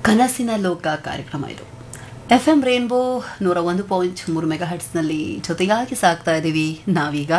ಕನಸಿನ ಲೋಕ ಕಾರ್ಯಕ್ರಮ ಇದು ಎಫ್ ಎಂ ರೇನ್ಬೋ ನೂರ ಒಂದು ಪಾಯಿಂಟ್ ಮೂರು ಮೆಗಾ ಹಟ್ಸ್ನಲ್ಲಿ ಜೊತೆಯಾಗಿ ಸಾಕ್ತಾ ಇದ್ದೀವಿ ನಾವೀಗ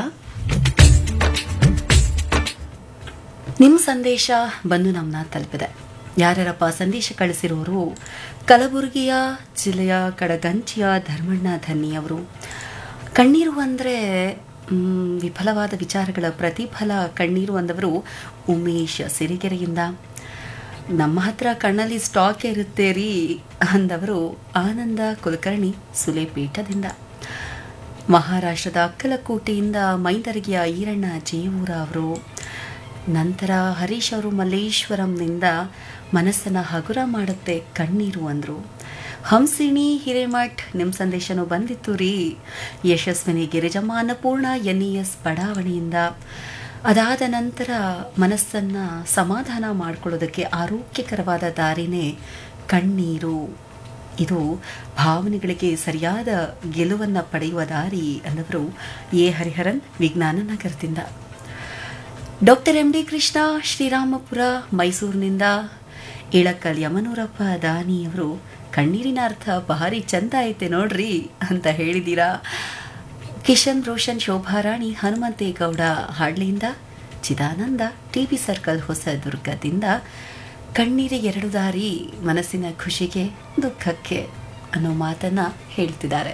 ನಿಮ್ಮ ಸಂದೇಶ ಬಂದು ನಮ್ಮನ್ನ ತಲುಪಿದೆ ಯಾರ್ಯಾರಪ್ಪ ಸಂದೇಶ ಕಳಿಸಿರೋರು ಕಲಬುರಗಿಯ ಜಿಲ್ಲೆಯ ಕಡಗಂಚಿಯ ಧರ್ಮಣ್ಣ ಧನ್ನಿಯವರು ಕಣ್ಣೀರು ಅಂದರೆ ವಿಫಲವಾದ ವಿಚಾರಗಳ ಪ್ರತಿಫಲ ಕಣ್ಣೀರು ಅಂದವರು ಉಮೇಶ್ ಸಿರಿಗೆರೆಯಿಂದ ನಮ್ಮ ಹತ್ರ ಕಣ್ಣಲ್ಲಿ ಸ್ಟಾಕ್ ಇರುತ್ತೆ ರೀ ಅಂದವರು ಆನಂದ ಕುಲಕರ್ಣಿ ಸುಲೇಪೀಠದಿಂದ ಮಹಾರಾಷ್ಟ್ರದ ಅಕ್ಕಲಕೋಟೆಯಿಂದ ಮೈದರಗಿಯ ಈರಣ್ಣ ಜೇವೂರ ಅವರು ನಂತರ ಹರೀಶ್ ಅವರು ಮಲ್ಲೇಶ್ವರಂನಿಂದ ಮನಸ್ಸನ್ನು ಹಗುರ ಮಾಡುತ್ತೆ ಕಣ್ಣೀರು ಅಂದರು ಹಂಸಿಣಿ ಹಿರೇಮಠ್ ನಿಮ್ಮ ಸಂದೇಶನೂ ಬಂದಿತ್ತು ರೀ Yashaswini Girijamma Annapurna N E S ಬಡಾವಣೆಯಿಂದ ಅದಾದ ನಂತರ ಮನಸ್ಸನ್ನು ಸಮಾಧಾನ ಮಾಡಿಕೊಳ್ಳೋದಕ್ಕೆ ಆರೋಗ್ಯಕರವಾದ ದಾರಿನೇ ಕಣ್ಣೀರು ಇದು ಭಾವನೆಗಳಿಗೆ ಸರಿಯಾದ ಗೆಲುವನ್ನು ಪಡೆಯುವ ದಾರಿ ಅನ್ನವರು ಎ ಹರಿಹರನ್ ವಿಜ್ಞಾನ ನಗರದಿಂದ doctor M D Krishna Shrirampura ಮೈಸೂರಿನಿಂದ ಇಳಕಲ್ ಯಮನೂರಪ್ಪ ದಾನಿಯವರು ಕಣ್ಣೀರಿನ ಅರ್ಥ ಭಾರಿ ಚಂದ ಐತೆ ನೋಡ್ರಿ ಅಂತ ಹೇಳಿದ್ದೀರಾ ಕಿಶನ್ ರೋಷನ್ ಶೋಭಾರಾಣಿ ಹನುಮಂತೇಗೌಡ ಹಾಡ್ಲಿಯಿಂದ ಚಿದಾನಂದ ಟಿಬಿ ಸರ್ಕಲ್ ಹೊಸದುರ್ಗದಿಂದ ಕಣ್ಣೀರಿಗೆ ಎರಡು ದಾರಿ ಮನಸ್ಸಿನ ಖುಷಿಗೆ ದುಃಖಕ್ಕೆ ಅನ್ನೋ ಮಾತನ್ನ ಹೇಳ್ತಿದ್ದಾರೆ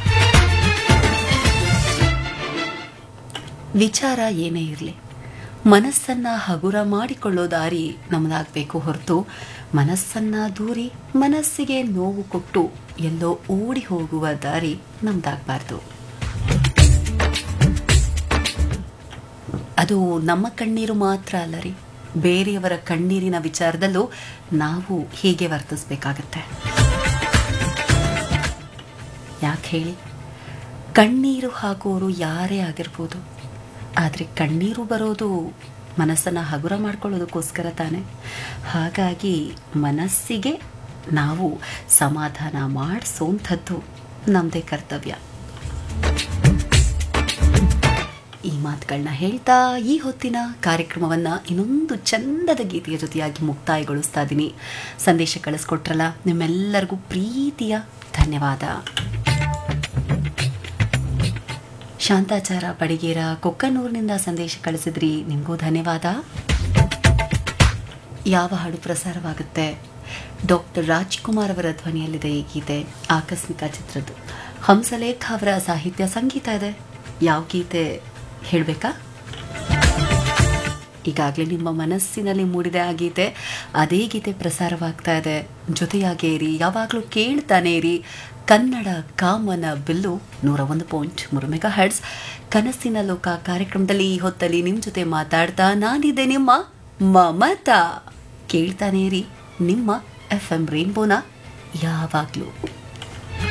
ವಿಚಾರ ಏನೇ ಇರಲಿ ಮನಸ್ಸನ್ನ ಹಗುರ ಮಾಡಿಕೊಳ್ಳೋ ದಾರಿ ನಮ್ಮದಾಗಬೇಕು ಹೊರತು ಮನಸ್ಸನ್ನ ದೂರಿ ಮನಸ್ಸಿಗೆ ನೋವು ಕೊಟ್ಟು ಎಲ್ಲೋ ಓಡಿ ಹೋಗುವ ದಾರಿ ನಮ್ದಾಗಬಾರ್ದು ಅದು ನಮ್ಮ ಕಣ್ಣೀರು ಮಾತ್ರ ಅಲ್ಲ ರೀ ಬೇರೆಯವರ ಕಣ್ಣೀರಿನ ವಿಚಾರದಲ್ಲೂ ನಾವು ಹೀಗೆ ವರ್ತಿಸ್ಬೇಕಾಗತ್ತೆ ಯಾಕೆ ಹೇಳಿ ಕಣ್ಣೀರು ಹಾಕೋರು ಯಾರೇ ಆಗಿರ್ಬೋದು ಆದರೆ ಕಣ್ಣೀರು ಬರೋದು ಮನಸ್ಸನ್ನು ಹಗುರ ಮಾಡ್ಕೊಳ್ಳೋದಕ್ಕೋಸ್ಕರ ತಾನೆ ಹಾಗಾಗಿ ಮನಸ್ಸಿಗೆ ನಾವು ಸಮಾಧಾನ ಮಾಡಿಸೋಂಥದ್ದು ನಮ್ಮದೇ ಕರ್ತವ್ಯ ಈ ಮಾತುಗಳನ್ನ ಹೇಳ್ತಾ ಈ ಹೊತ್ತಿನ ಕಾರ್ಯಕ್ರಮವನ್ನ ಇನ್ನೊಂದು ಚಂದದ ಗೀತೆಯ ಜೊತೆಯಾಗಿ ಮುಕ್ತಾಯಗೊಳಿಸ್ತಾ ಇದ್ದೀನಿ ಸಂದೇಶ ಕಳಿಸ್ಕೊಟ್ರಲ್ಲ ನಿಮ್ಮೆಲ್ಲರಿಗೂ ಪ್ರೀತಿಯ ಧನ್ಯವಾದ ಶಾಂತಾಚಾರ ಬಡಿಗೇರ ಕೊಕ್ಕನೂರಿನಿಂದ ಸಂದೇಶ ಕಳಿಸಿದ್ರಿ ನಿಮಗೂ ಧನ್ಯವಾದ ಯಾವ ಹಾಡು ಪ್ರಸಾರವಾಗುತ್ತೆ ಡಾಕ್ಟರ್ ರಾಜ್ಕುಮಾರ್ ಅವರ ಧ್ವನಿಯಲ್ಲಿದೆ ಈ ಗೀತೆ ಆಕಸ್ಮಿಕ ಚಿತ್ರದ್ದು ಹಂಸಲೇಖ ಅವರ ಸಾಹಿತ್ಯ ಸಂಗೀತ ಇದೆ ಯಾವ ಗೀತೆ ಹೇಳಬೇಕಾ ಈಗಾಗಲೇ ನಿಮ್ಮ ಮನಸ್ಸಿನಲ್ಲಿ ಮೂಡಿದೆ ಆ ಗೀತೆ ಅದೇ ಗೀತೆ ಪ್ರಸಾರವಾಗ್ತಾ ಇದೆ ಜೊತೆಯಾಗೇ ಇರಿ ಯಾವಾಗಲೂ ಕೇಳ್ತಾನೆ ಇರಿ ಕನ್ನಡ ಕಾಮನ ಬಿಲ್ಲು ನೂರ ಒಂದು ಪಾಯಿಂಟ್ ಮೂರು ಮೆಗಾ ಹರ್ಡ್ಸ್ ಕನಸಿನ ಲೋಕ ಕಾರ್ಯಕ್ರಮದಲ್ಲಿ ಈ ಹೊತ್ತಲ್ಲಿ ನಿಮ್ಮ ಜೊತೆ ಮಾತಾಡ್ತಾ ನಾನಿದೆ ನಿಮ್ಮ ಮಮತಾ ಕೇಳ್ತಾನೆ ಇರಿ ನಿಮ್ಮ ಎಫ್ ಎಂ ರೇನ್ಬೋನ ಯಾವಾಗಲೂ